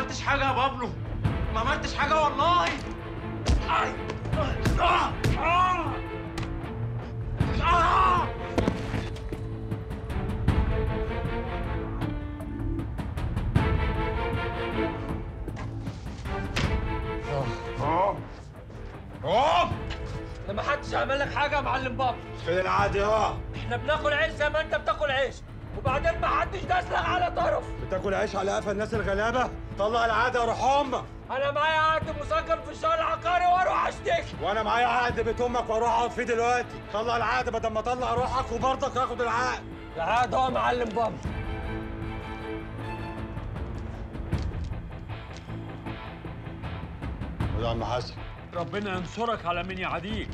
عملتش حاجه يا بابلو ما عملتش حاجه والله آي. آه. آه. آه. آه. آه. ده ما حدش عمل لك حاجه يا معلم بابا فين العادي اه احنا بناكل عيش زي ما انت بتاكل عيش وبعدين ما حدش داس لك على طرف بتاكل عيش على قفا الناس الغلابه طلع العاده يا روح امك انا معايا عقد مسجل في الشهر العقاري واروح اشتكي وانا معايا عقد بيت امك واروح اقعد فيه دلوقتي طلع العقد بدل ما اطلع روحك وبرضك هاخد العقد العقد هو يا معلم بابا يا عم حسن ربنا ينصرك على من يعاديك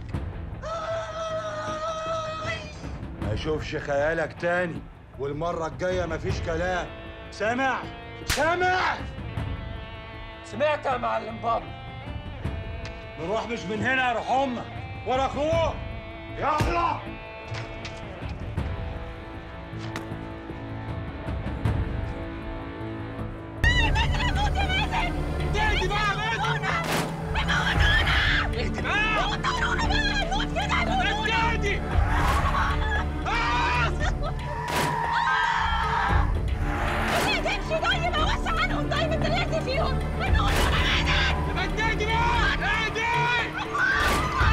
ما اشوفش خيالك تاني والمره الجايه مفيش كلام سامع سامع سمعت يا معلم بابا نروح مش من هنا يا روح امك ورا اخوك يلا اهدي بقى اهدي بقى اهدي تمشي طيب اوسع عنهم طيب انت اللي فيهم هنقول له اهدي اهدي بقى اهدي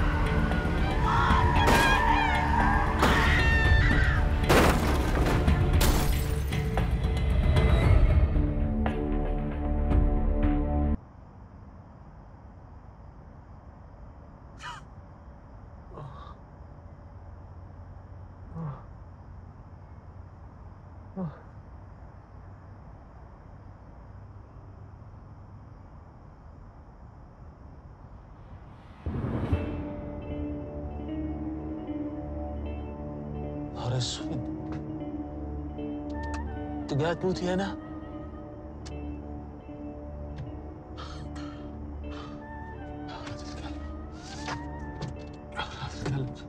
نهار اسود انت جاي تموتي هنا؟ لا تتكلم لا تتكلم